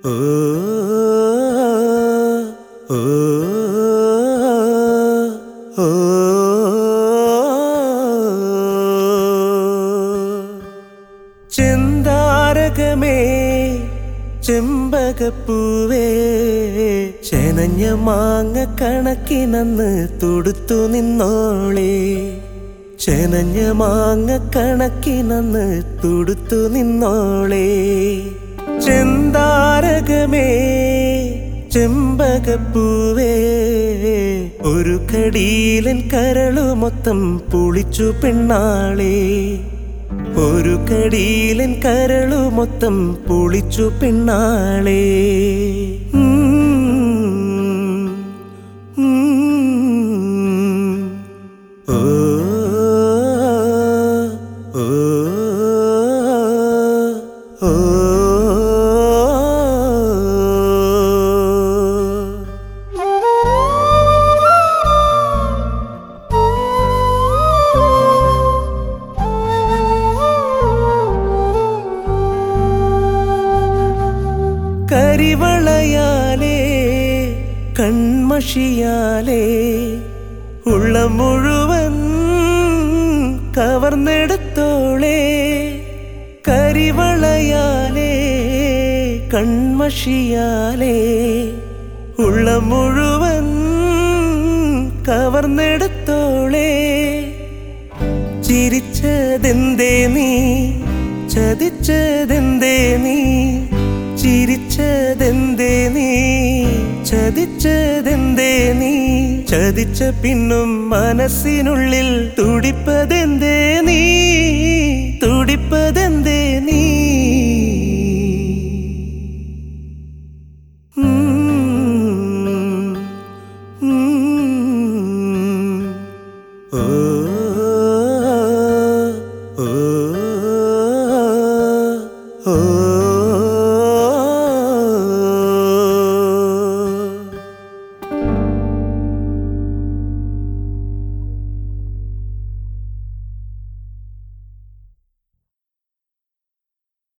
ഓ ഓ ഓ ചെന്താരകമേ ചെമ്പകപ്പൂവേ ചെനഞ്ഞ മാങ്ങ കണക്കിനന്ന് തുടുത്തു നിന്നോളേ ചെനഞ്ഞ മാങ്ങ കണക്കിനന്ന് തുടുത്തു നിന്നോളേ ചെന്താരകമേ ചെമ്പകപ്പൂവേ ഒരു കടിയിലൻ കരളു മൊത്തം പുളിച്ചു പെണ്ണാളേ ഒരു കടിയിലൻ കരളു മൊത്തം പുളിച്ചു പെണ്ണാളേ ഉം. ഉം. ഓ ഓ ഓ കരിവളയാലേ കൺമഷിയാലേ ഉള്ള മുഴുവൻ കവർന്നെടുത്തോളേ കരിവളയാലേ കൺമഷിയാലേ ഉള്ള മുഴുവൻ കവർന്നെടുത്തോളേ ചിരിച്ചതെന്തേ നീ ചതിച്ചതെന്തേ നീ ചിരിച്ചതെന്തേ നീ ചതിച്ചതെന്തേ നീ ചതിച്ച പിന്നും മനസ്സിനുള്ളിൽ തുടിപ്പതെന്തേ നീ തുടിപ്പതെന്തേ നീ ഉം. ഉം. ഓ ഓ ഓ